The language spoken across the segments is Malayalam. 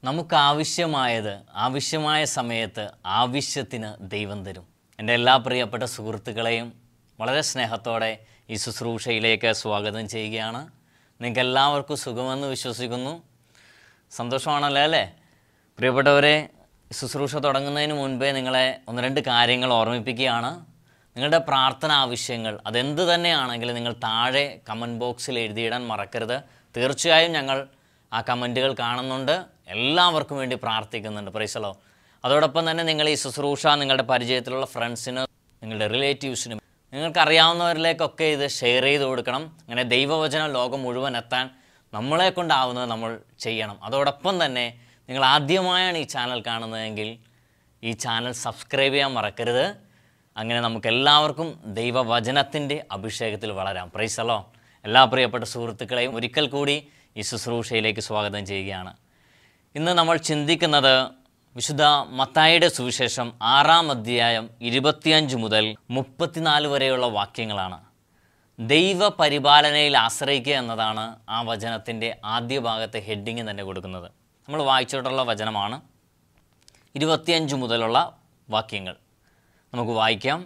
നമുക്ക് ആവശ്യമായത് ആവശ്യമായ സമയത്ത് ആവശ്യത്തിന് ദൈവം തരും എൻ്റെ എല്ലാ പ്രിയപ്പെട്ട സുഹൃത്തുക്കളെയും വളരെ സ്നേഹത്തോടെ ഈ ശുശ്രൂഷയിലേക്ക് സ്വാഗതം ചെയ്യുകയാണ് നിങ്ങൾക്ക് എല്ലാവർക്കും സുഖമെന്ന് വിശ്വസിക്കുന്നു സന്തോഷമാണല്ലോ അല്ലേ പ്രിയപ്പെട്ടവരെ ശുശ്രൂഷ തുടങ്ങുന്നതിന് മുൻപേ നിങ്ങളെ ഒന്ന് രണ്ട് കാര്യങ്ങൾ ഓർമ്മിപ്പിക്കുകയാണ് നിങ്ങളുടെ പ്രാർത്ഥന ആവശ്യങ്ങൾ അതെന്ത് തന്നെയാണെങ്കിലും നിങ്ങൾ താഴെ കമൻറ്റ് ബോക്സിൽ എഴുതിയിടാൻ മറക്കരുത് തീർച്ചയായും ഞങ്ങൾ ആ കമൻറ്റുകൾ കാണുന്നുണ്ട് എല്ലാവർക്കും വേണ്ടി പ്രാർത്ഥിക്കുന്നുണ്ട് പ്രൈസലോ അതോടൊപ്പം തന്നെ നിങ്ങൾ ഈ ശുശ്രൂഷ നിങ്ങളുടെ പരിചയത്തിലുള്ള ഫ്രണ്ട്സിന് നിങ്ങളുടെ റിലേറ്റീവ്സിനും നിങ്ങൾക്കറിയാവുന്നവരിലേക്കൊക്കെ ഇത് ഷെയർ ചെയ്ത് കൊടുക്കണം അങ്ങനെ ദൈവവചനം ലോകം മുഴുവൻ എത്താൻ നമ്മളെ കൊണ്ടാവുന്നത് നമ്മൾ ചെയ്യണം അതോടൊപ്പം തന്നെ നിങ്ങൾ ആദ്യമായാണ് ഈ ചാനൽ കാണുന്നതെങ്കിൽ ഈ ചാനൽ സബ്സ്ക്രൈബ് ചെയ്യാൻ മറക്കരുത് അങ്ങനെ നമുക്ക് എല്ലാവർക്കും ദൈവവചനത്തിൻ്റെ അഭിഷേകത്തിൽ വളരാം പ്രൈസലോ എല്ലാ പ്രിയപ്പെട്ട സുഹൃത്തുക്കളെയും ഒരിക്കൽ കൂടി ഈ ശുശ്രൂഷയിലേക്ക് സ്വാഗതം ചെയ്യുകയാണ് ഇന്ന് നമ്മൾ ചിന്തിക്കുന്നത് വിശുദ്ധ മത്തായിയുടെ സുവിശേഷം ആറാം അധ്യായം ഇരുപത്തിയഞ്ച് മുതൽ മുപ്പത്തിനാല് വരെയുള്ള വാക്യങ്ങളാണ് ദൈവ പരിപാലനയിൽ ആശ്രയിക്കുക എന്നതാണ് ആ വചനത്തിൻ്റെ ആദ്യ ഭാഗത്തെ ഹെഡിങ് തന്നെ കൊടുക്കുന്നത് നമ്മൾ വായിച്ചിട്ടുള്ള വചനമാണ് ഇരുപത്തിയഞ്ച് മുതലുള്ള വാക്യങ്ങൾ നമുക്ക് വായിക്കാം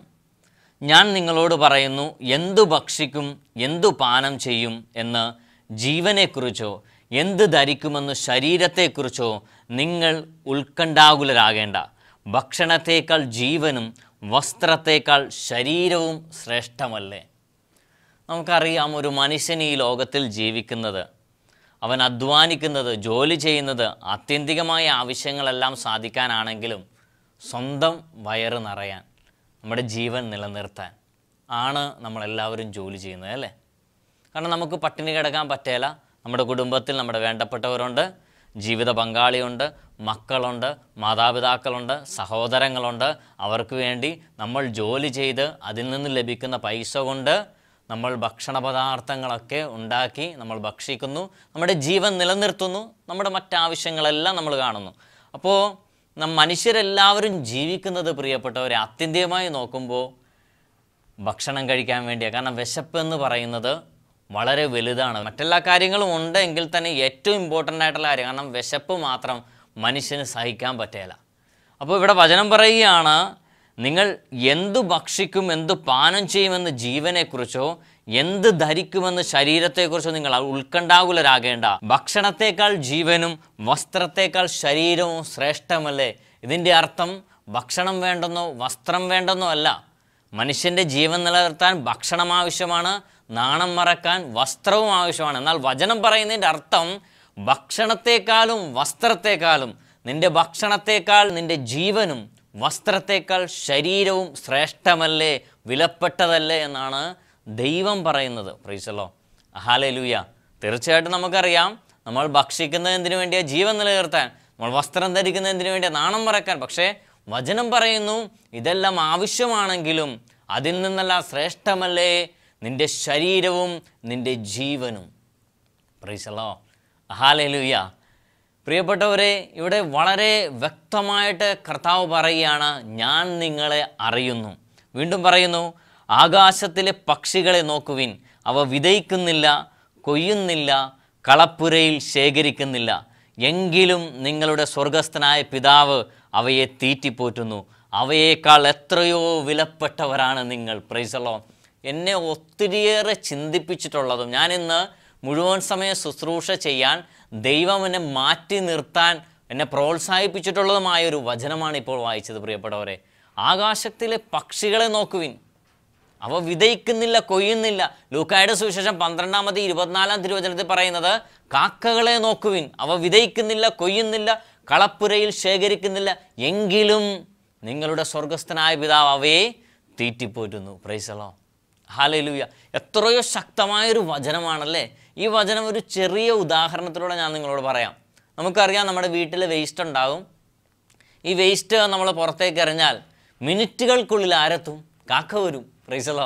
ഞാൻ നിങ്ങളോട് പറയുന്നു എന്തു ഭക്ഷിക്കും എന്തു പാനം ചെയ്യും എന്ന് ജീവനെക്കുറിച്ചോ എന്ത് ധരിക്കുമെന്ന് ശരീരത്തെക്കുറിച്ചോ നിങ്ങൾ ഉത്കണ്ഠാകുലരാകേണ്ട ഭക്ഷണത്തേക്കാൾ ജീവനും വസ്ത്രത്തേക്കാൾ ശരീരവും ശ്രേഷ്ഠമല്ലേ നമുക്കറിയാം ഒരു മനുഷ്യൻ ഈ ലോകത്തിൽ ജീവിക്കുന്നത് അവൻ അധ്വാനിക്കുന്നത് ജോലി ചെയ്യുന്നത് ആത്യന്തികമായ ആവശ്യങ്ങളെല്ലാം സാധിക്കാനാണെങ്കിലും സ്വന്തം വയറ് നിറയാൻ നമ്മുടെ ജീവൻ നിലനിർത്താൻ ആണ് നമ്മളെല്ലാവരും ജോലി ചെയ്യുന്നത് അല്ലേ കാരണം നമുക്ക് പട്ടിണി കിടക്കാൻ പറ്റില്ല നമ്മുടെ കുടുംബത്തിൽ നമ്മുടെ വേണ്ടപ്പെട്ടവരുണ്ട് ജീവിത പങ്കാളിയുണ്ട് മക്കളുണ്ട് മാതാപിതാക്കളുണ്ട് സഹോദരങ്ങളുണ്ട് അവർക്ക് വേണ്ടി നമ്മൾ ജോലി ചെയ്ത് അതിൽ നിന്ന് ലഭിക്കുന്ന പൈസ കൊണ്ട് നമ്മൾ ഭക്ഷണ പദാർത്ഥങ്ങളൊക്കെ ഉണ്ടാക്കി നമ്മൾ ഭക്ഷിക്കുന്നു നമ്മുടെ ജീവൻ നിലനിർത്തുന്നു നമ്മുടെ മറ്റാവശ്യങ്ങളെല്ലാം നമ്മൾ കാണുന്നു അപ്പോൾ നം മനുഷ്യരെല്ലാവരും ജീവിക്കുന്നത് പ്രിയപ്പെട്ടവരെ ആത്യന്തികമായി നോക്കുമ്പോൾ ഭക്ഷണം കഴിക്കാൻ വേണ്ടിയാണ് കാരണം വിശപ്പ് എന്ന് പറയുന്നത് വളരെ വലുതാണ് മറ്റെല്ലാ കാര്യങ്ങളും ഉണ്ടെങ്കിൽ തന്നെ ഏറ്റവും ഇമ്പോർട്ടൻ്റ് ആയിട്ടുള്ള കാര്യം കാരണം വിശപ്പ് മാത്രം മനുഷ്യന് സഹിക്കാൻ പറ്റില്ല അപ്പോൾ ഇവിടെ വചനം പറയുകയാണ് നിങ്ങൾ എന്തു ഭക്ഷിക്കും എന്തു പാനം ചെയ്യുമെന്ന് ജീവനെക്കുറിച്ചോ എന്ത് ധരിക്കുമെന്ന് ശരീരത്തെക്കുറിച്ചോ നിങ്ങൾ ഉത്കണ്ഠാകുലരാകേണ്ട ഭക്ഷണത്തേക്കാൾ ജീവനും വസ്ത്രത്തേക്കാൾ ശരീരവും ശ്രേഷ്ഠമല്ലേ ഇതിൻ്റെ അർത്ഥം ഭക്ഷണം വേണ്ടെന്നോ വസ്ത്രം വേണ്ടെന്നോ അല്ല മനുഷ്യൻ്റെ ജീവൻ നിലനിർത്താൻ ഭക്ഷണം ആവശ്യമാണ് നാണം മറക്കാൻ വസ്ത്രവും ആവശ്യമാണ് എന്നാൽ വചനം പറയുന്നതിൻ്റെ അർത്ഥം ഭക്ഷണത്തെക്കാളും വസ്ത്രത്തെക്കാളും നിന്റെ ഭക്ഷണത്തെക്കാൾ നിന്റെ ജീവനും വസ്ത്രത്തെക്കാൾ ശരീരവും ശ്രേഷ്ഠമല്ലേ വിലപ്പെട്ടതല്ലേ എന്നാണ് ദൈവം പറയുന്നത് പ്രീസലോ ഹാലലൂയ തീർച്ചയായിട്ടും നമുക്കറിയാം നമ്മൾ ഭക്ഷിക്കുന്നത് എന്തിനു വേണ്ടിയാ ജീവൻ നിലനിർത്താൻ നമ്മൾ വസ്ത്രം ധരിക്കുന്നത് എന്തിനു വേണ്ടിയാ നാണം മറക്കാൻ പക്ഷേ വചനം പറയുന്നു ഇതെല്ലാം ആവശ്യമാണെങ്കിലും അതിൽ നിന്നെല്ലാം ശ്രേഷ്ഠമല്ലേ നിന്റെ ശരീരവും നിന്റെ ജീവനും പ്രീസലോ ഹാലലൂയ പ്രിയപ്പെട്ടവരെ ഇവിടെ വളരെ വ്യക്തമായിട്ട് കർത്താവ് പറയുകയാണ് ഞാൻ നിങ്ങളെ അറിയുന്നു വീണ്ടും പറയുന്നു ആകാശത്തിലെ പക്ഷികളെ നോക്കുവിൻ അവ വിതയ്ക്കുന്നില്ല കൊയ്യുന്നില്ല കളപ്പുരയിൽ ശേഖരിക്കുന്നില്ല എങ്കിലും നിങ്ങളുടെ സ്വർഗസ്ഥനായ പിതാവ് അവയെ തീറ്റിപ്പോറ്റുന്നു അവയേക്കാൾ എത്രയോ വിലപ്പെട്ടവരാണ് നിങ്ങൾ പ്രൈസലോ എന്നെ ഒത്തിരിയേറെ ചിന്തിപ്പിച്ചിട്ടുള്ളതും ഞാനിന്ന് മുഴുവൻ സമയ ശുശ്രൂഷ ചെയ്യാൻ ദൈവം എന്നെ മാറ്റി നിർത്താൻ എന്നെ പ്രോത്സാഹിപ്പിച്ചിട്ടുള്ളതുമായ ഒരു വചനമാണ് ഇപ്പോൾ വായിച്ചത് പ്രിയപ്പെട്ടവരെ ആകാശത്തിലെ പക്ഷികളെ നോക്കുവിൻ അവ വിതയ്ക്കുന്നില്ല കൊയ്യുന്നില്ല ലൂക്കായുടെ സുവിശേഷം പന്ത്രണ്ടാമത് ഇരുപത്തിനാലാം തിരുവചനത്തിൽ പറയുന്നത് കാക്കകളെ നോക്കുവിൻ അവ വിതയ്ക്കുന്നില്ല കൊയ്യുന്നില്ല കളപ്പുരയിൽ ശേഖരിക്കുന്നില്ല എങ്കിലും നിങ്ങളുടെ സ്വർഗസ്ഥനായ പിതാവ് അവയെ തീറ്റിപ്പോറ്റുന്നു പ്രൈസലോ ഹാലലൂയ എത്രയോ ശക്തമായൊരു വചനമാണല്ലേ ഈ വചനം ഒരു ചെറിയ ഉദാഹരണത്തിലൂടെ ഞാൻ നിങ്ങളോട് പറയാം നമുക്കറിയാം നമ്മുടെ വീട്ടിൽ വേസ്റ്റ് ഉണ്ടാകും ഈ വേസ്റ്റ് നമ്മൾ പുറത്തേക്ക് എറിഞ്ഞാൽ മിനിറ്റുകൾക്കുള്ളിൽ ആരെത്തും കാക്ക വരും പ്രൈസലോ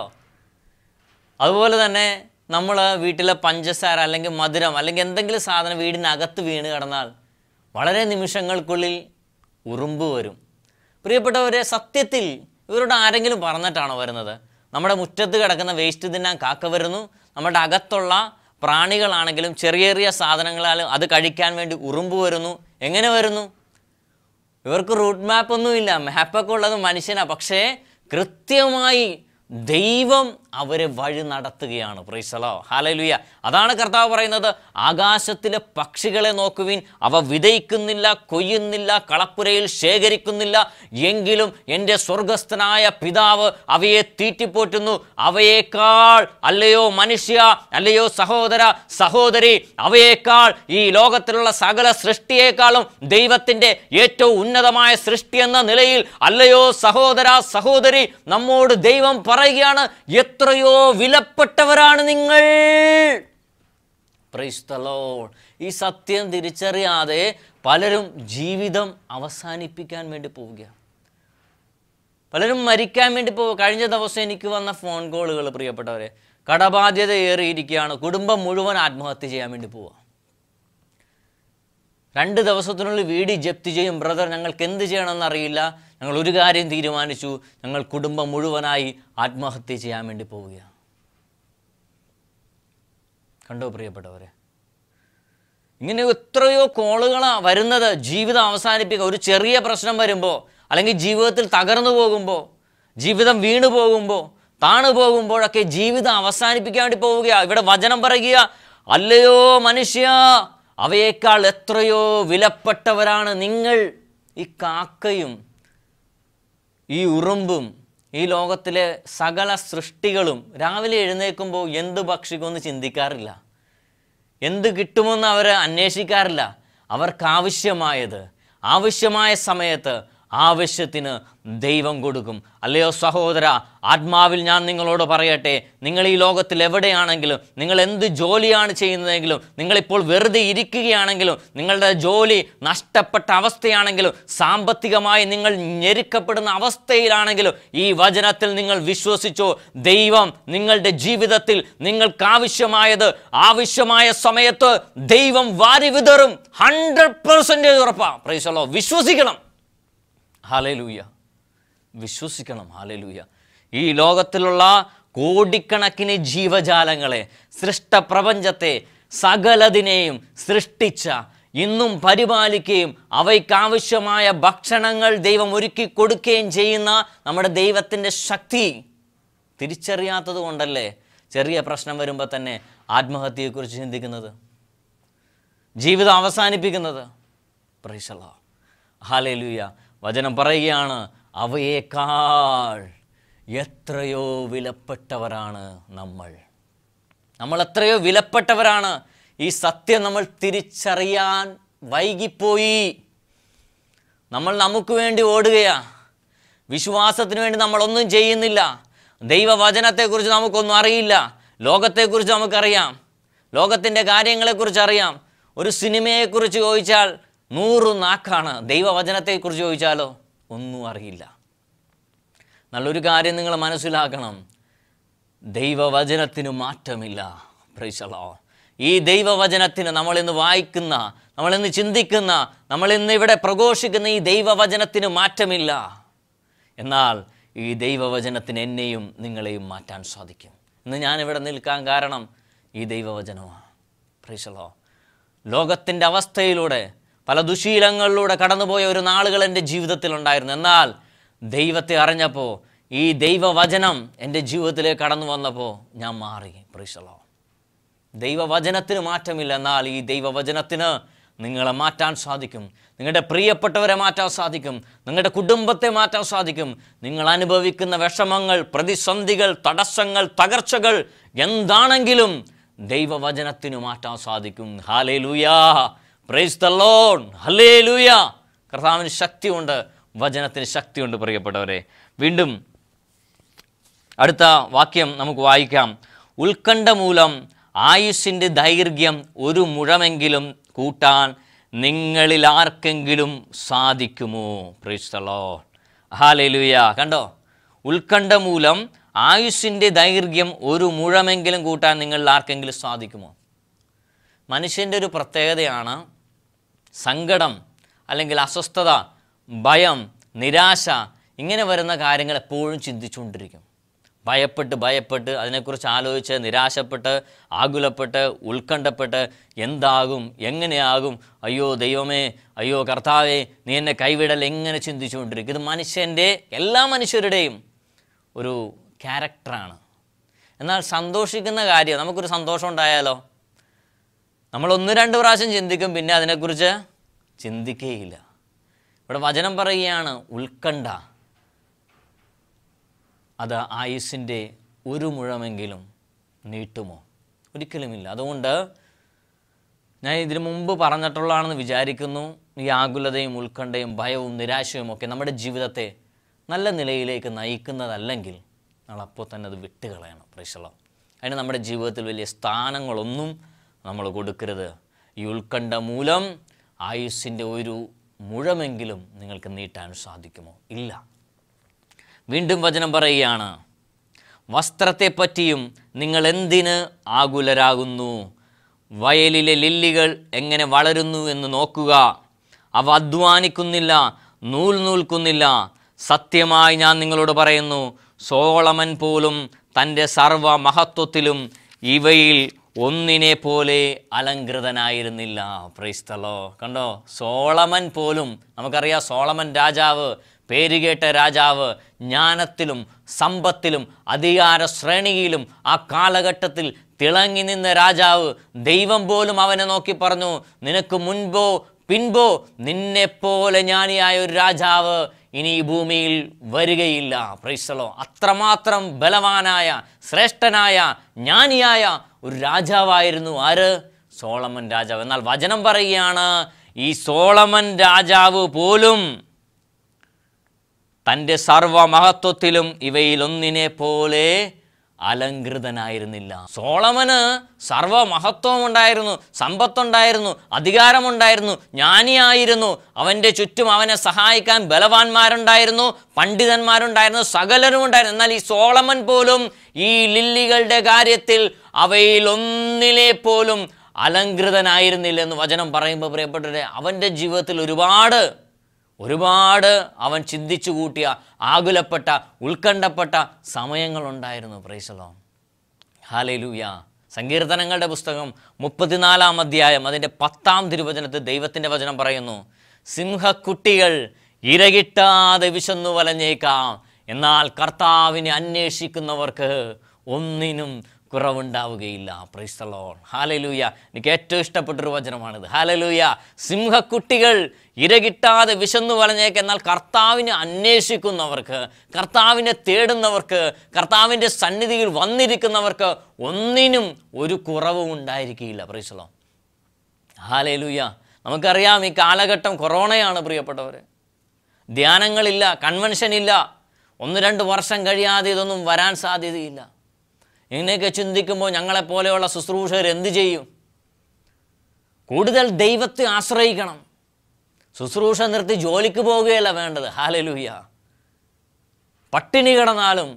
അതുപോലെ തന്നെ നമ്മൾ വീട്ടിലെ പഞ്ചസാര അല്ലെങ്കിൽ മധുരം അല്ലെങ്കിൽ എന്തെങ്കിലും സാധനം വീടിനകത്ത് വീണ് കിടന്നാൽ വളരെ നിമിഷങ്ങൾക്കുള്ളിൽ ഉറുമ്പ് വരും പ്രിയപ്പെട്ടവരെ സത്യത്തിൽ ഇവരോട് ആരെങ്കിലും പറഞ്ഞിട്ടാണോ വരുന്നത് നമ്മുടെ മുറ്റത്ത് കിടക്കുന്ന വേസ്റ്റ് തിന്നാൻ കാക്ക വരുന്നു നമ്മുടെ അകത്തുള്ള പ്രാണികളാണെങ്കിലും ചെറിയ ചെറിയ സാധനങ്ങളാലും അത് കഴിക്കാൻ വേണ്ടി ഉറുമ്പ് വരുന്നു എങ്ങനെ വരുന്നു ഇവർക്ക് റൂട്ട് മാപ്പ് ഒന്നുമില്ല മാപ്പൊക്കെ ഉള്ളത് മനുഷ്യനാണ് പക്ഷേ കൃത്യമായി ദൈവം അവരെ വഴി നടത്തുകയാണ് പ്രൈസലോ ഹാലലുയ അതാണ് കർത്താവ് പറയുന്നത് ആകാശത്തിലെ പക്ഷികളെ നോക്കുവിൻ അവ വിതയ്ക്കുന്നില്ല കൊയ്യുന്നില്ല കളപ്പുരയിൽ ശേഖരിക്കുന്നില്ല എങ്കിലും എൻ്റെ സ്വർഗസ്ഥനായ പിതാവ് അവയെ തീറ്റിപ്പോറ്റുന്നു അവയേക്കാൾ അല്ലയോ മനുഷ്യ അല്ലയോ സഹോദര സഹോദരി അവയേക്കാൾ ഈ ലോകത്തിലുള്ള സകല സൃഷ്ടിയേക്കാളും ദൈവത്തിൻ്റെ ഏറ്റവും ഉന്നതമായ സൃഷ്ടി എന്ന നിലയിൽ അല്ലയോ സഹോദര സഹോദരി നമ്മോട് ദൈവം പറയുകയാണ് എത്രയോ വിലപ്പെട്ടവരാണ് നിങ്ങൾ Praise the Lord. ഈ സത്യം തിരിച്ചറിയാതെ പലരും ജീവിതം അവസാനിപ്പിക്കാൻ വേണ്ടി പോവുകയാണ് പലരും മരിക്കാൻ വേണ്ടി പോകും കഴിഞ്ഞ ദിവസം എനിക്ക് വന്ന ഫോൺ കോളുകൾ പ്രിയപ്പെട്ടവരെ കടബാധ്യത ഏറിയിരിക്കുകയാണ് കുടുംബം മുഴുവൻ ആത്മഹത്യ ചെയ്യാൻ വേണ്ടി പോവുക രണ്ട് ദിവസത്തിനുള്ളിൽ വീട് ജപ്തി ചെയ്യും ബ്രദർ ഞങ്ങൾക്ക് എന്ത് ചെയ്യണമെന്ന് അറിയില്ല ഞങ്ങൾ ഒരു കാര്യം തീരുമാനിച്ചു ഞങ്ങൾ കുടുംബം മുഴുവനായി ആത്മഹത്യ ചെയ്യാൻ വേണ്ടി പോവുകയാണ് കണ്ടോ പ്രിയപ്പെട്ടവരെ ഇങ്ങനെ എത്രയോ കോളുകളാണ് വരുന്നത് ജീവിതം അവസാനിപ്പിക്കുക ഒരു ചെറിയ പ്രശ്നം വരുമ്പോൾ അല്ലെങ്കിൽ ജീവിതത്തിൽ തകർന്നു പോകുമ്പോൾ ജീവിതം വീണു പോകുമ്പോൾ താണു പോകുമ്പോഴൊക്കെ ജീവിതം അവസാനിപ്പിക്കാൻ വേണ്ടി പോവുകയാണ് ഇവിടെ വചനം പറയുക അല്ലയോ മനുഷ്യ അവയേക്കാൾ എത്രയോ വിലപ്പെട്ടവരാണ് നിങ്ങൾ ഈ കാക്കയും ഈ ഉറുമ്പും ഈ ലോകത്തിലെ സകല സൃഷ്ടികളും രാവിലെ എഴുന്നേൽക്കുമ്പോൾ എന്ത് ഭക്ഷിക്കുമെന്ന് ചിന്തിക്കാറില്ല എന്ത് കിട്ടുമെന്ന് അവർ അന്വേഷിക്കാറില്ല അവർക്ക് ആവശ്യമായത് ആവശ്യമായ സമയത്ത് ആവശ്യത്തിന് ദൈവം കൊടുക്കും അല്ലയോ സഹോദര ആത്മാവിൽ ഞാൻ നിങ്ങളോട് പറയട്ടെ നിങ്ങൾ ഈ ലോകത്തിൽ എവിടെയാണെങ്കിലും നിങ്ങൾ എന്ത് ജോലിയാണ് ചെയ്യുന്നതെങ്കിലും നിങ്ങളിപ്പോൾ വെറുതെ ഇരിക്കുകയാണെങ്കിലും നിങ്ങളുടെ ജോലി നഷ്ടപ്പെട്ട അവസ്ഥയാണെങ്കിലും സാമ്പത്തികമായി നിങ്ങൾ ഞെരുക്കപ്പെടുന്ന അവസ്ഥയിലാണെങ്കിലും ഈ വചനത്തിൽ നിങ്ങൾ വിശ്വസിച്ചോ ദൈവം നിങ്ങളുടെ ജീവിതത്തിൽ നിങ്ങൾക്ക് ആവശ്യമായത് ആവശ്യമായ സമയത്ത് ദൈവം വാരി വിതറും ഹൺഡ്രഡ് പെർസെൻറ്റേജ് ഉറപ്പാണ് പ്രൈസല്ലോ വിശ്വസിക്കണം ഹാലലൂയ വിശ്വസിക്കണം ഹാലലൂയ ഈ ലോകത്തിലുള്ള കോടിക്കണക്കിന് ജീവജാലങ്ങളെ സൃഷ്ടപ്രപഞ്ചത്തെ സകലതിനെയും സൃഷ്ടിച്ച ഇന്നും പരിപാലിക്കുകയും അവയ്ക്കാവശ്യമായ ഭക്ഷണങ്ങൾ ദൈവം ഒരുക്കി കൊടുക്കുകയും ചെയ്യുന്ന നമ്മുടെ ദൈവത്തിൻ്റെ ശക്തി തിരിച്ചറിയാത്തത് കൊണ്ടല്ലേ ചെറിയ പ്രശ്നം വരുമ്പോൾ തന്നെ ആത്മഹത്യയെക്കുറിച്ച് ചിന്തിക്കുന്നത് ജീവിതം അവസാനിപ്പിക്കുന്നത് പ്രൈസലോ ഹാലലൂയ വചനം പറയുകയാണ് അവയേക്കാൾ എത്രയോ വിലപ്പെട്ടവരാണ് നമ്മൾ നമ്മൾ എത്രയോ വിലപ്പെട്ടവരാണ് ഈ സത്യം നമ്മൾ തിരിച്ചറിയാൻ വൈകിപ്പോയി നമ്മൾ നമുക്ക് വേണ്ടി ഓടുകയാ വിശ്വാസത്തിന് വേണ്ടി നമ്മളൊന്നും ചെയ്യുന്നില്ല ദൈവവചനത്തെക്കുറിച്ച് നമുക്കൊന്നും അറിയില്ല ലോകത്തെക്കുറിച്ച് നമുക്കറിയാം ലോകത്തിൻ്റെ കാര്യങ്ങളെക്കുറിച്ച് അറിയാം ഒരു സിനിമയെക്കുറിച്ച് ചോദിച്ചാൽ നൂറ് നാക്കാണ് ദൈവവചനത്തെക്കുറിച്ച് ചോദിച്ചാലോ ഒന്നും അറിയില്ല നല്ലൊരു കാര്യം നിങ്ങൾ മനസ്സിലാക്കണം ദൈവവചനത്തിന് മാറ്റമില്ല പ്രൈസലോ ഈ ദൈവവചനത്തിന് നമ്മളിന്ന് വായിക്കുന്ന നമ്മളിന്ന് ചിന്തിക്കുന്ന നമ്മളിന്ന് ഇവിടെ പ്രഘോഷിക്കുന്ന ഈ ദൈവവചനത്തിന് മാറ്റമില്ല എന്നാൽ ഈ ദൈവവചനത്തിന് എന്നെയും നിങ്ങളെയും മാറ്റാൻ സാധിക്കും ഇന്ന് ഞാനിവിടെ നിൽക്കാൻ കാരണം ഈ ദൈവവചനമാണ് പ്രൈസലോ ലോകത്തിൻ്റെ അവസ്ഥയിലൂടെ പല ദുശീലങ്ങളിലൂടെ കടന്നുപോയ ഒരു നാളുകൾ എൻ്റെ ജീവിതത്തിലുണ്ടായിരുന്നു എന്നാൽ ദൈവത്തെ അറിഞ്ഞപ്പോൾ ഈ ദൈവവചനം എൻ്റെ ജീവിതത്തിലേക്ക് കടന്നു വന്നപ്പോൾ ഞാൻ മാറി പ്രീശലോ ദൈവവചനത്തിന് മാറ്റമില്ല എന്നാൽ ഈ ദൈവവചനത്തിന് നിങ്ങളെ മാറ്റാൻ സാധിക്കും നിങ്ങളുടെ പ്രിയപ്പെട്ടവരെ മാറ്റാൻ സാധിക്കും നിങ്ങളുടെ കുടുംബത്തെ മാറ്റാൻ സാധിക്കും നിങ്ങൾ അനുഭവിക്കുന്ന വിഷമങ്ങൾ പ്രതിസന്ധികൾ തടസ്സങ്ങൾ തകർച്ചകൾ എന്താണെങ്കിലും ദൈവവചനത്തിന് മാറ്റാൻ സാധിക്കും ഹാലേ ലൂയാ പ്രൈസ് ദ ലോൺ ഹലേ ലൂയ കർത്താവിന് ശക്തിയുണ്ട് വചനത്തിന് ശക്തിയുണ്ട് പ്രിയപ്പെട്ടവരെ വീണ്ടും അടുത്ത വാക്യം നമുക്ക് വായിക്കാം ഉത്കണ്ഠ മൂലം ആയുസ്സിൻ്റെ ദൈർഘ്യം ഒരു മുഴമെങ്കിലും കൂട്ടാൻ നിങ്ങളിൽ ആർക്കെങ്കിലും സാധിക്കുമോ പ്രീസ്തലോ ഹാലലുയ കണ്ടോ ഉത്കണ്ഠ മൂലം ആയുസ്സിൻ്റെ ദൈർഘ്യം ഒരു മുഴമെങ്കിലും കൂട്ടാൻ നിങ്ങളിൽ ആർക്കെങ്കിലും സാധിക്കുമോ മനുഷ്യൻ്റെ ഒരു പ്രത്യേകതയാണ് സങ്കടം അല്ലെങ്കിൽ അസ്വസ്ഥത ഭയം നിരാശ ഇങ്ങനെ വരുന്ന കാര്യങ്ങൾ എപ്പോഴും ചിന്തിച്ചുകൊണ്ടിരിക്കും ഭയപ്പെട്ട് ഭയപ്പെട്ട് അതിനെക്കുറിച്ച് ആലോചിച്ച് നിരാശപ്പെട്ട് ആകുലപ്പെട്ട് ഉത്കണ്ഠപ്പെട്ട് എന്താകും എങ്ങനെയാകും അയ്യോ ദൈവമേ അയ്യോ കർത്താവേ നീ എന്നെ കൈവിടൽ എങ്ങനെ ചിന്തിച്ചുകൊണ്ടിരിക്കും ഇത് മനുഷ്യൻ്റെ എല്ലാ മനുഷ്യരുടെയും ഒരു ക്യാരക്ടറാണ് എന്നാൽ സന്തോഷിക്കുന്ന കാര്യം നമുക്കൊരു സന്തോഷം ഉണ്ടായാലോ നമ്മൾ ഒന്ന് രണ്ട് പ്രാവശ്യം ചിന്തിക്കും പിന്നെ അതിനെക്കുറിച്ച് ചിന്തിക്കുകയില്ല ഇവിടെ വചനം പറയുകയാണ് ഉത്കണ്ഠ അത് ആയുസ്സിൻ്റെ ഒരു മുഴമെങ്കിലും നീട്ടുമോ ഒരിക്കലുമില്ല അതുകൊണ്ട് ഞാൻ ഇതിനു മുമ്പ് പറഞ്ഞിട്ടുള്ളതാണെന്ന് വിചാരിക്കുന്നു ഈ ആകുലതയും ഉത്കണ്ഠയും ഭയവും നിരാശയും ഒക്കെ നമ്മുടെ ജീവിതത്തെ നല്ല നിലയിലേക്ക് നയിക്കുന്നതല്ലെങ്കിൽ നമ്മൾ അപ്പോൾ തന്നെ അത് വിട്ടുകളയണം പ്രശ്നം അതിന് നമ്മുടെ ജീവിതത്തിൽ വലിയ സ്ഥാനങ്ങളൊന്നും നമ്മൾ കൊടുക്കരുത് ഈ ഉത്കണ്ഠ മൂലം ആയുസ്സിൻ്റെ ഒരു മുഴമെങ്കിലും നിങ്ങൾക്ക് നീട്ടാൻ സാധിക്കുമോ ഇല്ല വീണ്ടും വചനം പറയുകയാണ് വസ്ത്രത്തെപ്പറ്റിയും നിങ്ങൾ എന്തിന് ആകുലരാകുന്നു വയലിലെ ലില്ലികൾ എങ്ങനെ വളരുന്നു എന്ന് നോക്കുക അവ അധ്വാനിക്കുന്നില്ല നൂൽ നൂൽക്കുന്നില്ല സത്യമായി ഞാൻ നിങ്ങളോട് പറയുന്നു സോളമൻ പോലും തൻ്റെ സർവ മഹത്വത്തിലും ഇവയിൽ ഒന്നിനെ പോലെ അലങ്കൃതനായിരുന്നില്ല പ്രൈസ്തലോ കണ്ടോ സോളമൻ പോലും നമുക്കറിയാം സോളമൻ രാജാവ് പേരുകേട്ട രാജാവ് ജ്ഞാനത്തിലും സമ്പത്തിലും അധികാര ശ്രേണിയിലും ആ കാലഘട്ടത്തിൽ തിളങ്ങി നിന്ന രാജാവ് ദൈവം പോലും അവനെ നോക്കി പറഞ്ഞു നിനക്ക് മുൻപോ പിൻപോ നിന്നെപ്പോലെ ജ്ഞാനിയായ ഒരു രാജാവ് ഇനി ഈ ഭൂമിയിൽ വരികയില്ല പ്രൈസലോ അത്രമാത്രം ബലവാനായ ശ്രേഷ്ഠനായ ജ്ഞാനിയായ ഒരു രാജാവായിരുന്നു ആര് സോളമൻ രാജാവ് എന്നാൽ വചനം പറയുകയാണ് ഈ സോളമൻ രാജാവ് പോലും തൻ്റെ സർവമഹത്വത്തിലും ഇവയിലൊന്നിനെ പോലെ അലങ്കൃതനായിരുന്നില്ല സോളമന് സർവമഹത്വം ഉണ്ടായിരുന്നു സമ്പത്തുണ്ടായിരുന്നു അധികാരമുണ്ടായിരുന്നു ജ്ഞാനിയായിരുന്നു അവൻ്റെ ചുറ്റും അവനെ സഹായിക്കാൻ ബലവാന്മാരുണ്ടായിരുന്നു പണ്ഡിതന്മാരുണ്ടായിരുന്നു സകലരും ഉണ്ടായിരുന്നു എന്നാൽ ഈ സോളമൻ പോലും ഈ ലില്ലികളുടെ കാര്യത്തിൽ അവയിൽ ഒന്നിനെ പോലും അലങ്കൃതനായിരുന്നില്ല എന്ന് വചനം പറയുമ്പോൾ പ്രിയപ്പെട്ടവരെ അവൻ്റെ ജീവിതത്തിൽ ഒരുപാട് ഒരുപാട് അവൻ ചിന്തിച്ചു കൂട്ടിയ ആകുലപ്പെട്ട ഉത്കണ്ഠപ്പെട്ട സമയങ്ങളുണ്ടായിരുന്നു പ്രൈസലോ ഹാലയിലൂയ സങ്കീർത്തനങ്ങളുടെ പുസ്തകം മുപ്പത്തിനാലാം അധ്യായം അതിൻ്റെ പത്താം തിരുവചനത്തിൽ ദൈവത്തിൻ്റെ വചനം പറയുന്നു സിംഹക്കുട്ടികൾ ഇരകിട്ടാതെ വിശന്നു വലഞ്ഞേക്കാം എന്നാൽ കർത്താവിനെ അന്വേഷിക്കുന്നവർക്ക് ഒന്നിനും കുറവുണ്ടാവുകയില്ല പ്രൈസ്തലോൺ ഹാലലൂയ എനിക്ക് ഏറ്റവും ഇഷ്ടപ്പെട്ടൊരു വചനമാണിത് ഹാലലൂയ സിംഹക്കുട്ടികൾ ഇരകിട്ടാതെ വിശന്നു വലഞ്ഞേക്ക് എന്നാൽ കർത്താവിനെ അന്വേഷിക്കുന്നവർക്ക് കർത്താവിനെ തേടുന്നവർക്ക് കർത്താവിൻ്റെ സന്നിധിയിൽ വന്നിരിക്കുന്നവർക്ക് ഒന്നിനും ഒരു കുറവും ഉണ്ടായിരിക്കില്ല പ്രൈസലോ ഹാലലൂയ നമുക്കറിയാം ഈ കാലഘട്ടം കൊറോണയാണ് പ്രിയപ്പെട്ടവർ ധ്യാനങ്ങളില്ല കൺവെൻഷൻ ഇല്ല ഒന്ന് രണ്ട് വർഷം കഴിയാതെ ഇതൊന്നും വരാൻ സാധ്യതയില്ല ഇങ്ങനെയൊക്കെ ചിന്തിക്കുമ്പോൾ ഞങ്ങളെപ്പോലെയുള്ള ശുശ്രൂഷകർ എന്ത് ചെയ്യും കൂടുതൽ ദൈവത്തെ ആശ്രയിക്കണം ശുശ്രൂഷ നിർത്തി ജോലിക്ക് പോവുകയല്ല വേണ്ടത് ഹാലലൂയ പട്ടിണി കിടന്നാലും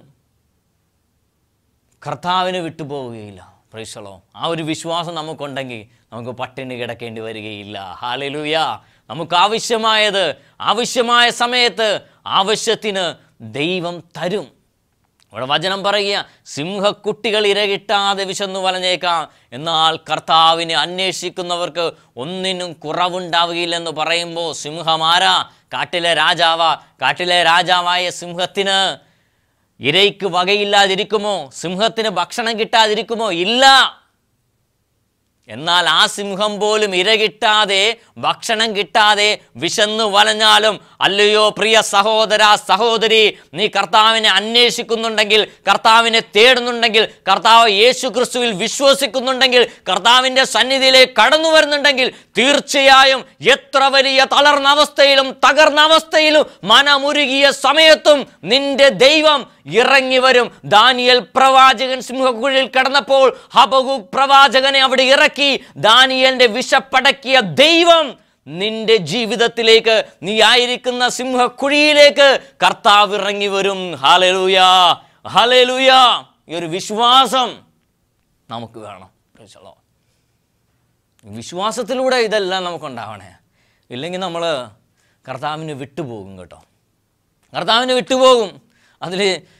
കർത്താവിന് വിട്ടുപോവുകയില്ല പ്രൈസളോ ആ ഒരു വിശ്വാസം നമുക്കുണ്ടെങ്കിൽ നമുക്ക് പട്ടിണി കിടക്കേണ്ടി വരികയില്ല ഹാലലൂയ നമുക്ക് ആവശ്യമായത് ആവശ്യമായ സമയത്ത് ആവശ്യത്തിന് ദൈവം തരും ഇവിടെ വചനം പറയുക സിംഹക്കുട്ടികൾ ഇരകിട്ടാതെ വിശന്നു വലഞ്ഞേക്കാം എന്നാൽ കർത്താവിനെ അന്വേഷിക്കുന്നവർക്ക് ഒന്നിനും കുറവുണ്ടാവുകയില്ലെന്ന് പറയുമ്പോൾ സിംഹമാരാ കാട്ടിലെ രാജാവ കാട്ടിലെ രാജാവായ സിംഹത്തിന് ഇരയ്ക്ക് വകയില്ലാതിരിക്കുമോ സിംഹത്തിന് ഭക്ഷണം കിട്ടാതിരിക്കുമോ ഇല്ല എന്നാൽ ആ സിംഹം പോലും ഇര കിട്ടാതെ ഭക്ഷണം കിട്ടാതെ വിശന്നു വലഞ്ഞാലും അല്ലയോ പ്രിയ സഹോദര സഹോദരി നീ കർത്താവിനെ അന്വേഷിക്കുന്നുണ്ടെങ്കിൽ കർത്താവിനെ തേടുന്നുണ്ടെങ്കിൽ കർത്താവ് യേശു ക്രിസ്തുവിൽ വിശ്വസിക്കുന്നുണ്ടെങ്കിൽ കർത്താവിൻ്റെ സന്നിധിയിലേക്ക് കടന്നു വരുന്നുണ്ടെങ്കിൽ തീർച്ചയായും എത്ര വലിയ തളർന്ന അവസ്ഥയിലും തകർന്ന അവസ്ഥയിലും മനമുരുകിയ സമയത്തും നിന്റെ ദൈവം ഇറങ്ങി വരും ദാനിയൽ പ്രവാചകൻ സിംഹക്കുഴിയിൽ കിടന്നപ്പോൾ ഹബകു പ്രവാചകനെ അവിടെ ഇറക്കി ദാനിയലിന്റെ വിശപ്പടക്കിയ ദൈവം നിന്റെ ജീവിതത്തിലേക്ക് നീ ആയിരിക്കുന്ന സിംഹക്കുഴിയിലേക്ക് കർത്താവ് ഇറങ്ങി വരും ഹാലലൂയ ഹാലലൂയ ഈ ഒരു വിശ്വാസം നമുക്ക് വേണം Praise the Lord. വിശ്വാസത്തിലൂടെ ഇതെല്ലാം നമുക്കുണ്ടാവണേ ഇല്ലെങ്കിൽ നമ്മൾ കർത്താവിന് വിട്ടുപോകും കേട്ടോ കർത്താവിന് വിട്ടുപോകും അതിൽ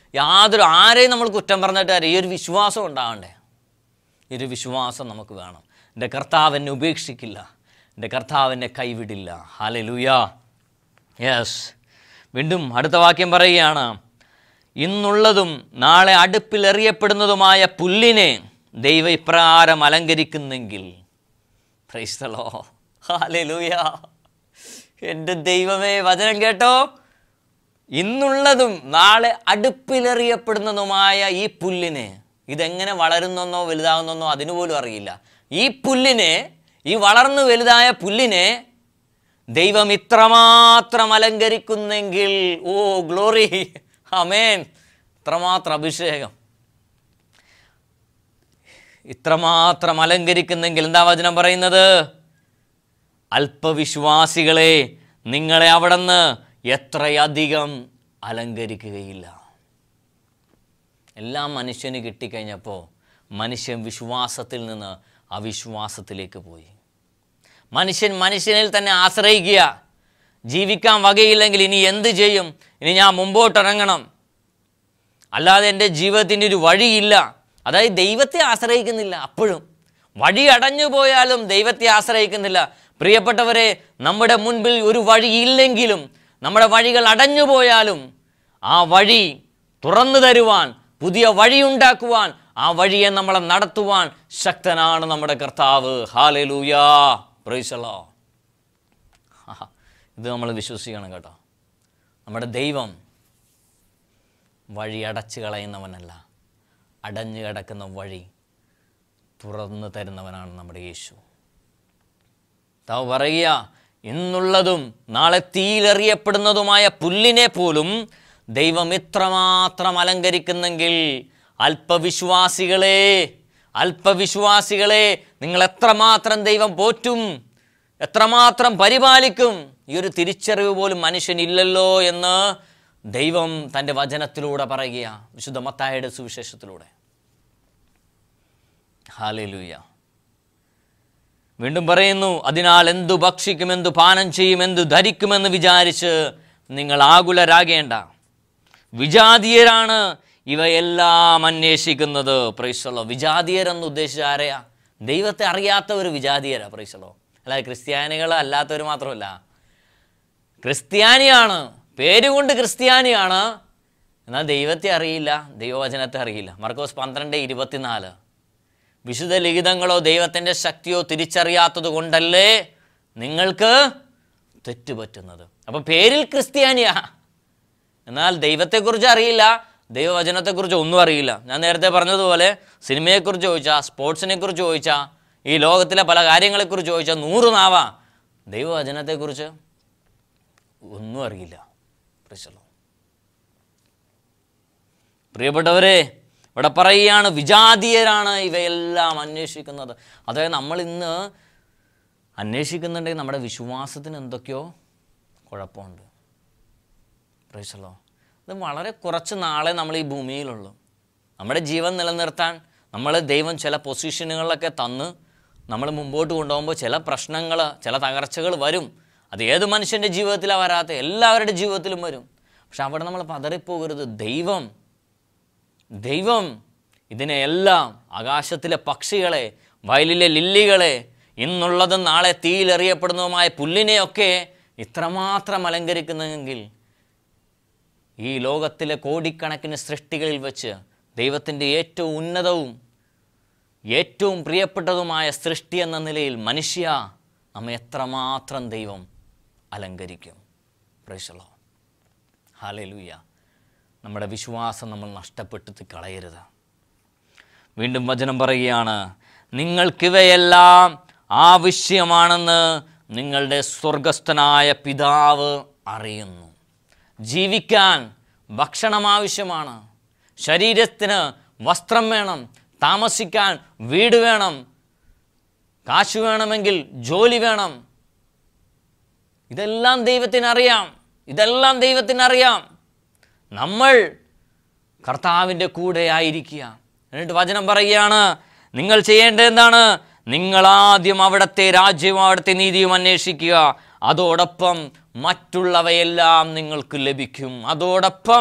യാതൊരു ആരെയും നമ്മൾ കുറ്റം പറഞ്ഞിട്ട് കാര്യം ഈ ഒരു വിശ്വാസം ഉണ്ടാവണ്ടേ ഈ ഒരു വിശ്വാസം നമുക്ക് വേണം എൻ്റെ കർത്താവ് എന്നെ ഉപേക്ഷിക്കില്ല എൻ്റെ കർത്താവ് എന്നെ കൈവിടില്ല ഹാലെ ലൂയ യെസ് വീണ്ടും അടുത്ത വാക്യം പറയുകയാണ് ഇന്നുള്ളതും നാളെ അടുപ്പിലെറിയപ്പെടുന്നതുമായ പുല്ലിനെ ദൈവ ഇപ്രകാരം അലങ്കരിക്കുന്നെങ്കിൽ പ്രൈസ്തലോ ഹാലെ ലൂയ എൻ്റെ ദൈവമേ വചനം കേട്ടോ ഇന്നുള്ളതും നാളെ അടുപ്പിലെറിയപ്പെടുന്നതുമായ ഈ പുല്ലിനെ ഇതെങ്ങനെ വളരുന്നെന്നോ വലുതാകുന്നെന്നോ അതിനു പോലും അറിയില്ല ഈ പുല്ലിനെ ഈ വളർന്നു വലുതായ പുല്ലിനെ ദൈവം ഇത്രമാത്രം അലങ്കരിക്കുന്നെങ്കിൽ ഓ ഗ്ലോറി അമേൻ ഇത്രമാത്രം അഭിഷേകം ഇത്രമാത്രം അലങ്കരിക്കുന്നെങ്കിൽ എന്താ വചനം പറയുന്നത് അല്പവിശ്വാസികളെ നിങ്ങളെ അവിടുന്ന് എത്രയധികം അലങ്കരിക്കുകയില്ല എല്ലാം മനുഷ്യന് കിട്ടിക്കഴിഞ്ഞപ്പോൾ മനുഷ്യൻ വിശ്വാസത്തിൽ നിന്ന് അവിശ്വാസത്തിലേക്ക് പോയി മനുഷ്യൻ മനുഷ്യനിൽ തന്നെ ആശ്രയിക്കുക ജീവിക്കാൻ വകയില്ലെങ്കിൽ ഇനി എന്ത് ചെയ്യും ഇനി ഞാൻ മുമ്പോട്ടിറങ്ങണം അല്ലാതെ എൻ്റെ ജീവിതത്തിൻ്റെ ഒരു വഴിയില്ല അതായത് ദൈവത്തെ ആശ്രയിക്കുന്നില്ല അപ്പോഴും വഴി അടഞ്ഞു പോയാലും ദൈവത്തെ ആശ്രയിക്കുന്നില്ല പ്രിയപ്പെട്ടവരെ നമ്മുടെ മുൻപിൽ ഒരു വഴിയില്ലെങ്കിലും നമ്മുടെ വഴികൾ അടഞ്ഞു പോയാലും ആ വഴി തുറന്നു തരുവാൻ പുതിയ വഴി ഉണ്ടാക്കുവാൻ ആ വഴിയെ നമ്മളെ നടത്തുവാൻ ശക്തനാണ് നമ്മുടെ കർത്താവ് ഹാലലൂയാ പ്രൈസലോ ഇത് നമ്മൾ വിശ്വസിക്കണം കേട്ടോ നമ്മുടെ ദൈവം വഴി അടച്ചു കളയുന്നവനല്ല അടഞ്ഞു കിടക്കുന്ന വഴി തുറന്നു തരുന്നവനാണ് നമ്മുടെ യേശു താവ് പറയുക ഇന്നുള്ളതും നാളെ തീയിലെറിയപ്പെടുന്നതുമായ പുല്ലിനെ പോലും ദൈവം ഇത്രമാത്രം അലങ്കരിക്കുന്നെങ്കിൽ അല്പവിശ്വാസികളെ അല്പവിശ്വാസികളെ നിങ്ങൾ എത്രമാത്രം ദൈവം പോറ്റും എത്രമാത്രം പരിപാലിക്കും ഈ ഒരു തിരിച്ചറിവ് പോലും മനുഷ്യനില്ലല്ലോ എന്ന് ദൈവം തൻ്റെ വചനത്തിലൂടെ പറയുക വിശുദ്ധ മത്തായുടെ സുവിശേഷത്തിലൂടെ ഹാലലൂയ വീണ്ടും പറയുന്നു അതിനാൽ എന്തു ഭക്ഷിക്കും എന്തു പാനം ചെയ്യും എന്തു ധരിക്കുമെന്ന് വിചാരിച്ച് നിങ്ങൾ ആകുലരാകേണ്ട വിജാതീയരാണ് ഇവയെല്ലാം അന്വേഷിക്കുന്നത് പ്രൈസലോ വിജാതീയരെന്ന് ഉദ്ദേശിച്ച ആരെയാ ദൈവത്തെ അറിയാത്ത ഒരു വിജാതീയരാ പ്രൈസലോ അല്ലാതെ ക്രിസ്ത്യാനികൾ അല്ലാത്തവർ മാത്രമല്ല ക്രിസ്ത്യാനിയാണ് പേരുകൊണ്ട് ക്രിസ്ത്യാനിയാണ് എന്നാൽ ദൈവത്തെ അറിയില്ല ദൈവവചനത്തെ അറിയില്ല മർക്കോസ് പന്ത്രണ്ട് ഇരുപത്തിനാല് വിശുദ്ധ ലിഖിതങ്ങളോ ദൈവത്തിൻ്റെ ശക്തിയോ തിരിച്ചറിയാത്തത് കൊണ്ടല്ലേ നിങ്ങൾക്ക് തെറ്റുപറ്റുന്നത് അപ്പോൾ പേരിൽ ക്രിസ്ത്യാനിയാ എന്നാൽ ദൈവത്തെക്കുറിച്ച് അറിയില്ല ദൈവവചനത്തെക്കുറിച്ച് ഒന്നും അറിയില്ല ഞാൻ നേരത്തെ പറഞ്ഞതുപോലെ സിനിമയെക്കുറിച്ച് ചോദിച്ചാൽ സ്പോർട്സിനെക്കുറിച്ച് ചോദിച്ചാൽ ഈ ലോകത്തിലെ പല കാര്യങ്ങളെക്കുറിച്ച് ചോദിച്ചാൽ നൂറ് നാവാ ദൈവവചനത്തെക്കുറിച്ച് ഒന്നും അറിയില്ല പ്രശ്നം പ്രിയപ്പെട്ടവരെ ഇവിടെ പറയുകയാണ് വിജാതീയരാണ് ഇവയെല്ലാം അന്വേഷിക്കുന്നത് അതായത് നമ്മൾ ഇന്ന് അന്വേഷിക്കുന്നുണ്ടെങ്കിൽ നമ്മുടെ വിശ്വാസത്തിന് എന്തൊക്കെയോ കുഴപ്പമുണ്ട് പ്രൈസലോ ഇത് വളരെ കുറച്ച് നാളെ നമ്മൾ ഈ ഭൂമിയിലുള്ളൂ നമ്മുടെ ജീവൻ നിലനിർത്താൻ നമ്മൾ ദൈവം ചില പൊസിഷനുകളിലൊക്കെ തന്ന് നമ്മൾ മുമ്പോട്ട് കൊണ്ടുപോകുമ്പോൾ ചില പ്രശ്നങ്ങൾ ചില തകർച്ചകൾ വരും അത് ഏത് മനുഷ്യൻ്റെ ജീവിതത്തിലാണ് വരാത്ത എല്ലാവരുടെ ജീവിതത്തിലും വരും പക്ഷെ അവിടെ നമ്മൾ പതറിപ്പോകരുത് ദൈവം ദൈവം ഇതിനെയെല്ലാം ആകാശത്തിലെ പക്ഷികളെ വയലിലെ ലില്ലികളെ ഇന്നുള്ളതും നാളെ തീയിലെറിയപ്പെടുന്നതുമായ പുല്ലിനെയൊക്കെ ഇത്രമാത്രം അലങ്കരിക്കുന്നെങ്കിൽ ഈ ലോകത്തിലെ കോടിക്കണക്കിന് സൃഷ്ടികളിൽ വെച്ച് ദൈവത്തിൻ്റെ ഏറ്റവും ഉന്നതവും ഏറ്റവും പ്രിയപ്പെട്ടതുമായ സൃഷ്ടി എന്ന നിലയിൽ മനുഷ്യ നമ്മെ എത്രമാത്രം ദൈവം അലങ്കരിക്കും പ്രൈസലോ ഹാലലൂയ നമ്മുടെ വിശ്വാസം നമ്മൾ നഷ്ടപ്പെടുത്തി കളയരുത് വീണ്ടും വചനം പറയുകയാണ് നിങ്ങൾക്കിവയെല്ലാം ആവശ്യമാണെന്ന് നിങ്ങളുടെ സ്വർഗസ്ഥനായ പിതാവ് അറിയുന്നു ജീവിക്കാൻ ഭക്ഷണം ആവശ്യമാണ് ശരീരത്തിന് വസ്ത്രം വേണം താമസിക്കാൻ വീട് വേണം കാശ് വേണമെങ്കിൽ ജോലി വേണം ഇതെല്ലാം ദൈവത്തിനറിയാം ഇതെല്ലാം ദൈവത്തിനറിയാം നമ്മൾ കർത്താവിൻ്റെ കൂടെ ആയിരിക്കുക എന്നിട്ട് വചനം പറയുകയാണ് നിങ്ങൾ ചെയ്യേണ്ടത് എന്താണ് നിങ്ങളാദ്യം അവിടുത്തെ രാജ്യവും അവിടുത്തെ നീതിയും അന്വേഷിക്കുക അതോടൊപ്പം മറ്റുള്ളവയെല്ലാം നിങ്ങൾക്ക് ലഭിക്കും അതോടൊപ്പം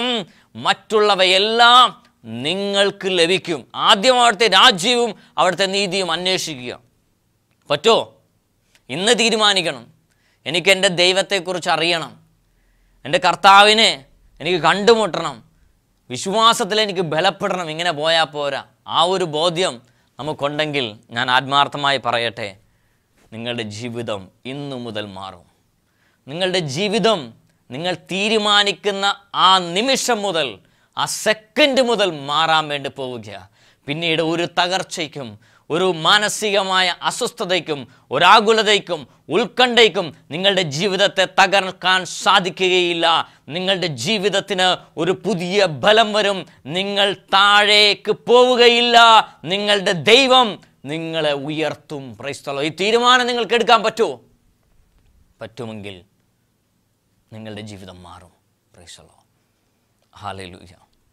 മറ്റുള്ളവയെല്ലാം നിങ്ങൾക്ക് ലഭിക്കും ആദ്യം അവിടുത്തെ രാജ്യവും അവിടുത്തെ നീതിയും അന്വേഷിക്കുക പറ്റുമോ ഇന്ന് തീരുമാനിക്കണം എനിക്ക് എൻ്റെ ദൈവത്തെക്കുറിച്ച് അറിയണം എൻ്റെ കർത്താവിനെ എനിക്ക് കണ്ടുമുട്ടണം വിശ്വാസത്തിൽ എനിക്ക് ബലപ്പെടണം ഇങ്ങനെ പോയാൽ പോരാ ആ ഒരു ബോധ്യം നമുക്കുണ്ടെങ്കിൽ ഞാൻ ആത്മാർത്ഥമായി പറയട്ടെ നിങ്ങളുടെ ജീവിതം ഇന്നു മുതൽ മാറും നിങ്ങളുടെ ജീവിതം നിങ്ങൾ തീരുമാനിക്കുന്ന ആ നിമിഷം മുതൽ ആ സെക്കൻഡ് മുതൽ മാറാൻ വേണ്ടി പോവുക പിന്നീട് ഒരു തകർച്ചയ്ക്കും ഒരു മാനസികമായ അസ്വസ്ഥതയ്ക്കും ഒരാകുലതയ്ക്കും ഉത്കണ്ഠയ്ക്കും നിങ്ങളുടെ ജീവിതത്തെ തകർക്കാൻ സാധിക്കുകയില്ല നിങ്ങളുടെ ജീവിതത്തിന് ഒരു പുതിയ ബലം വരും നിങ്ങൾ താഴേക്ക് പോവുകയില്ല നിങ്ങളുടെ ദൈവം നിങ്ങളെ ഉയർത്തും പ്രൈസ്തലോ ഈ തീരുമാനം നിങ്ങൾക്ക് എടുക്കാൻ പറ്റുമോ പറ്റുമെങ്കിൽ നിങ്ങളുടെ ജീവിതം മാറും പ്രൈസലോ ഹാലലൂയ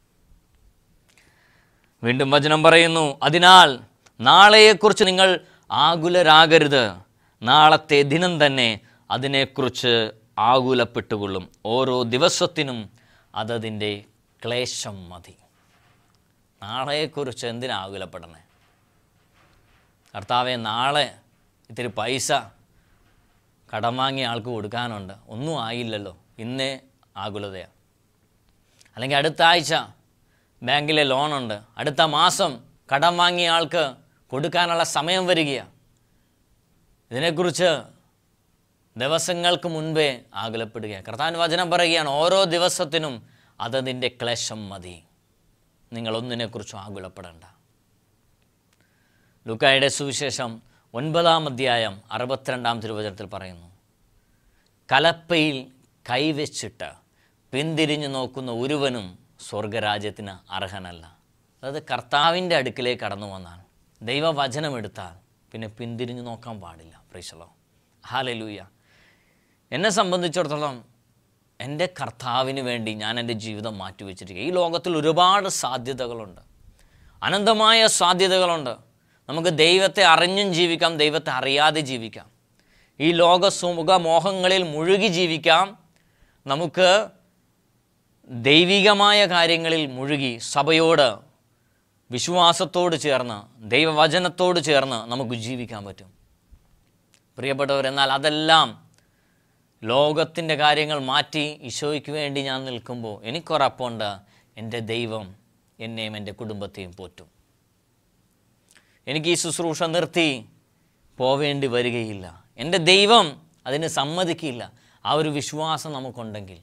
വീണ്ടും വചനം പറയുന്നു അതിനാൽ നാളെയെക്കുറിച്ച് നിങ്ങൾ ആകുലരാകരുത് നാളത്തെ ദിനം തന്നെ അതിനെക്കുറിച്ച് ആകുലപ്പെട്ടുകൊള്ളും ഓരോ ദിവസത്തിനും അതതിൻ്റെ ക്ലേശം മതി നാളെയെക്കുറിച്ച് എന്തിനാ ആകുലപ്പെടണേ കർത്താവെ നാളെ ഇത്തിരി പൈസ കടം വാങ്ങിയ ആൾക്ക് കൊടുക്കാനുണ്ട് ഒന്നും ആയില്ലല്ലോ ഇന്നേ ആകുലതയാണ് അല്ലെങ്കിൽ അടുത്ത ആഴ്ച ബാങ്കിലെ ലോണുണ്ട് അടുത്ത മാസം കടം വാങ്ങിയ ആൾക്ക് കൊടുക്കാനുള്ള സമയം വരികയാണ് ഇതിനെക്കുറിച്ച് ദിവസങ്ങൾക്ക് മുൻപേ ആകുലപ്പെടുകയാണ് കർത്താൻ വചനം പറയുകയാണ് ഓരോ ദിവസത്തിനും അതതിൻ്റെ ക്ലേശം മതി നിങ്ങളൊന്നിനെക്കുറിച്ചും ആകുലപ്പെടേണ്ട ലൂക്കായുടെ സുവിശേഷം ഒൻപതാം അധ്യായം അറുപത്തിരണ്ടാം തിരുവചനത്തിൽ പറയുന്നു കലപ്പയിൽ കൈവച്ചിട്ട് പിന്തിരിഞ്ഞു നോക്കുന്ന ഒരുവനും സ്വർഗരാജ്യത്തിന് അർഹനല്ല അതായത് കർത്താവിൻ്റെ അടുക്കിലേക്ക് കടന്നു വന്നാൽ ദൈവവചനം എടുത്താൽ പിന്നെ പിന്തിരിഞ്ഞു നോക്കാൻ പാടില്ല പ്രീശലോ ഹാലലൂയ എന്നെ സംബന്ധിച്ചിടത്തോളം എൻ്റെ കർത്താവിന് വേണ്ടി ഞാൻ എൻ്റെ ജീവിതം മാറ്റിവെച്ചിരിക്കുക ഈ ലോകത്തിൽ ഒരുപാട് സാധ്യതകളുണ്ട് അനന്തമായ സാധ്യതകളുണ്ട് നമുക്ക് ദൈവത്തെ അറിഞ്ഞും ജീവിക്കാം ദൈവത്തെ അറിയാതെ ജീവിക്കാം ഈ ലോക സുമുഖ മോഹങ്ങളിൽ മുഴുകി ജീവിക്കാം നമുക്ക് ദൈവികമായ കാര്യങ്ങളിൽ മുഴുകി സഭയോട് വിശ്വാസത്തോട് ചേർന്ന് ദൈവവചനത്തോട് ചേർന്ന് നമുക്ക് ജീവിക്കാൻ പറ്റും പ്രിയപ്പെട്ടവർ എന്നാൽ അതെല്ലാം ലോകത്തിൻ്റെ കാര്യങ്ങൾ മാറ്റി ഈശോയ്ക്ക് വേണ്ടി ഞാൻ നിൽക്കുമ്പോൾ എനിക്കൊറപ്പുണ്ട് എൻ്റെ ദൈവം എന്നെയും എൻ്റെ കുടുംബത്തെയും പോറ്റും എനിക്ക് ഈ ശുശ്രൂഷ നിർത്തി പോവേണ്ടി വരികയില്ല എൻ്റെ ദൈവം അതിന് സമ്മതിക്കില്ല ആ ഒരു വിശ്വാസം നമുക്കുണ്ടെങ്കിൽ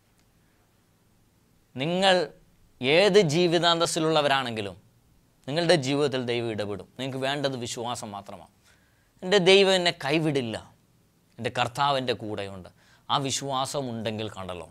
നിങ്ങൾ ഏത് ജീവിതാന്തസ്സിലുള്ളവരാണെങ്കിലും നിങ്ങളുടെ ജീവിതത്തിൽ ദൈവം ഇടപെടും നിങ്ങൾക്ക് വേണ്ടത് വിശ്വാസം മാത്രമാണ് എൻ്റെ ദൈവം എന്നെ കൈവിടില്ല എൻ്റെ കർത്താവ് എൻ്റെ കൂടെയുണ്ട് ആ വിശ്വാസം ഉണ്ടെങ്കിൽ കണ്ടല്ലോ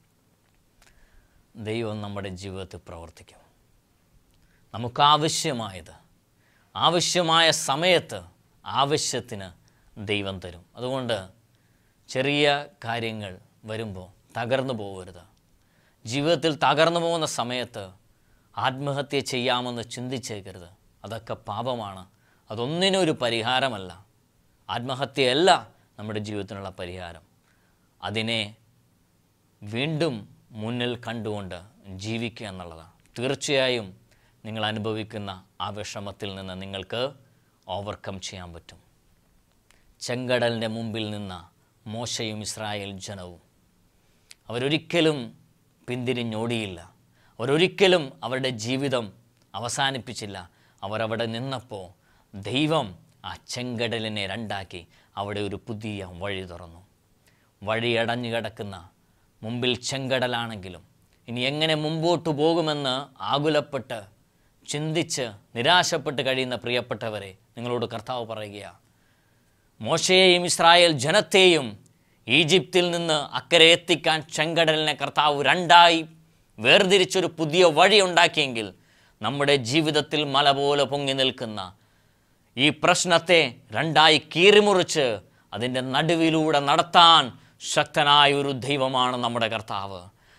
ദൈവം നമ്മുടെ ജീവിതത്തിൽ പ്രവർത്തിക്കും നമുക്കാവശ്യമായത് ആവശ്യമായ സമയത്ത് ആവശ്യത്തിന് ദൈവം തരും അതുകൊണ്ട് ചെറിയ കാര്യങ്ങൾ വരുമ്പോൾ തകർന്നു പോകരുത് ജീവിതത്തിൽ തകർന്നു പോകുന്ന സമയത്ത് ആത്മഹത്യ ചെയ്യാമെന്ന് ചിന്തിച്ചേക്കരുത് അതൊക്കെ പാപമാണ് അതൊന്നിനും ഒരു പരിഹാരമല്ല ആത്മഹത്യയല്ല നമ്മുടെ ജീവിതത്തിനുള്ള പരിഹാരം അതിനെ വീണ്ടും മുന്നിൽ കണ്ടുകൊണ്ട് ജീവിക്കുക എന്നുള്ളതാണ് തീർച്ചയായും നിങ്ങൾ അനുഭവിക്കുന്ന ആ വിഷമത്തിൽ നിന്ന് നിങ്ങൾക്ക് ഓവർകം ചെയ്യാൻ പറ്റും ചെങ്കടലിൻ്റെ മുമ്പിൽ നിന്ന മോശയും ഇസ്രായേൽ ജനവും അവരൊരിക്കലും പിന്തിരിഞ്ഞോടിയില്ല അവരൊരിക്കലും അവരുടെ ജീവിതം അവസാനിപ്പിച്ചില്ല അവരവിടെ നിന്നപ്പോൾ ദൈവം ആ ചെങ്കടലിനെ രണ്ടാക്കി അവിടെ ഒരു പുതിയ വഴി തുറന്നു വഴി അടഞ്ഞു കിടക്കുന്ന മുമ്പിൽ ചെങ്കടലാണെങ്കിലും ഇനി എങ്ങനെ മുമ്പോട്ട് പോകുമെന്ന് ആകുലപ്പെട്ട് ചിന്തിച്ച് നിരാശപ്പെട്ട് കഴിയുന്ന പ്രിയപ്പെട്ടവരെ നിങ്ങളോട് കർത്താവ് പറയുകയാണ് മോശയെയും ഇസ്രായേൽ ജനത്തെയും ഈജിപ്തിൽ നിന്ന് അക്കരെ എത്തിക്കാൻ ചെങ്കടലിനെ കർത്താവ് രണ്ടായി വേർതിരിച്ചൊരു പുതിയ വഴി ഉണ്ടാക്കിയെങ്കിൽ നമ്മുടെ ജീവിതത്തിൽ മല പോലെ പൊങ്ങി നിൽക്കുന്ന ഈ പ്രശ്നത്തെ രണ്ടായി കീറിമുറിച്ച് അതിൻ്റെ നടുവിലൂടെ നടത്താൻ ശക്തനായ ഒരു ദൈവമാണ് നമ്മുടെ കർത്താവ്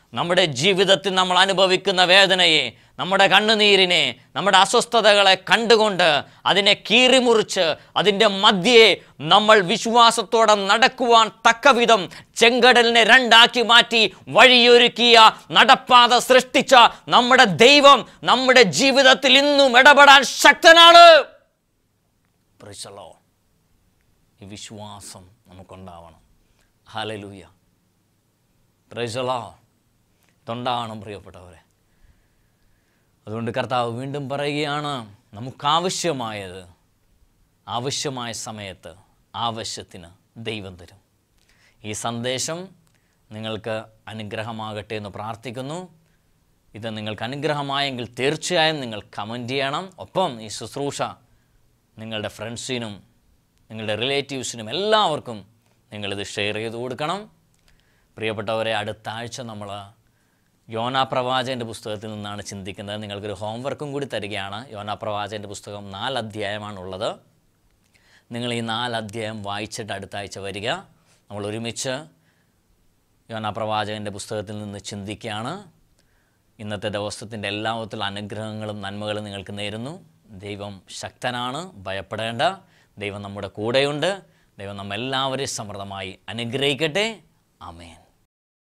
നമ്മുടെ ജീവിതത്തിൽ നമ്മൾ അനുഭവിക്കുന്ന വേദനയെ നമ്മുടെ കണ്ണുനീരിനെ നമ്മുടെ അസ്വസ്ഥതകളെ കണ്ടുകൊണ്ട് അതിനെ കീറിമുറിച്ച് അതിൻ്റെ മധ്യേ നമ്മൾ വിശ്വാസത്തോടെ നടക്കുവാൻ തക്കവിധം ചെങ്കടലിനെ രണ്ടാക്കി മാറ്റി വഴിയൊരുക്കിയ നടപ്പാത സൃഷ്ടിച്ച നമ്മുടെ ദൈവം നമ്മുടെ ജീവിതത്തിൽ ഇന്നും ഇടപെടാൻ ശക്തനാണ് Praise the Lord. ഈ വിശ്വാസം നമുക്കുണ്ടാവണം ഹലലൂയ പ്രൈസലോ ഇതുണ്ടാവണം പ്രിയപ്പെട്ടവരെ അതുകൊണ്ട് കർത്താവ് വീണ്ടും പറയുകയാണ് നമുക്കാവശ്യമായത് ആവശ്യമായ സമയത്ത് ആവശ്യത്തിന് ദൈവം തരും ഈ സന്ദേശം നിങ്ങൾക്ക് അനുഗ്രഹമാകട്ടെ എന്ന് പ്രാർത്ഥിക്കുന്നു ഇത് നിങ്ങൾക്ക് അനുഗ്രഹമായെങ്കിൽ തീർച്ചയായും നിങ്ങൾ കമൻറ്റ് ചെയ്യണം ഒപ്പം ഈ ശുശ്രൂഷ നിങ്ങളുടെ ഫ്രണ്ട്സിനും നിങ്ങളുടെ റിലേറ്റീവ്സിനും എല്ലാവർക്കും നിങ്ങളിത് ഷെയർ ചെയ്ത് കൊടുക്കണം പ്രിയപ്പെട്ടവരെ അടുത്ത ആഴ്ച നമ്മൾ യോനാ പ്രവാചകൻ്റെ പുസ്തകത്തിൽ നിന്നാണ് ചിന്തിക്കുന്നത് നിങ്ങൾക്കൊരു ഹോംവർക്കും കൂടി തരികയാണ് യോനാ പ്രവാചകൻ്റെ പുസ്തകം നാല് അധ്യായമാണുള്ളത് നിങ്ങൾ ഈ നാല് അധ്യായം വായിച്ചിട്ട് അടുത്ത ആഴ്ച വരിക നമ്മൾ ഒരുമിച്ച് യോനാ പ്രവാചകൻ്റെ പുസ്തകത്തിൽ നിന്ന് ചിന്തിക്കുകയാണ് ഇന്നത്തെ ദിവസത്തിൻ്റെ എല്ലാ വിധത്തിലുള്ള അനുഗ്രഹങ്ങളും നന്മകളും നിങ്ങൾക്ക് നേരുന്നു ദൈവം ശക്തനാണ് ഭയപ്പെടേണ്ട ദൈവം നമ്മുടെ കൂടെയുണ്ട് ദൈവം നമ്മെല്ലാവരെയും സമൃദ്ധമായി അനുഗ്രഹിക്കട്ടെ ആമേൻ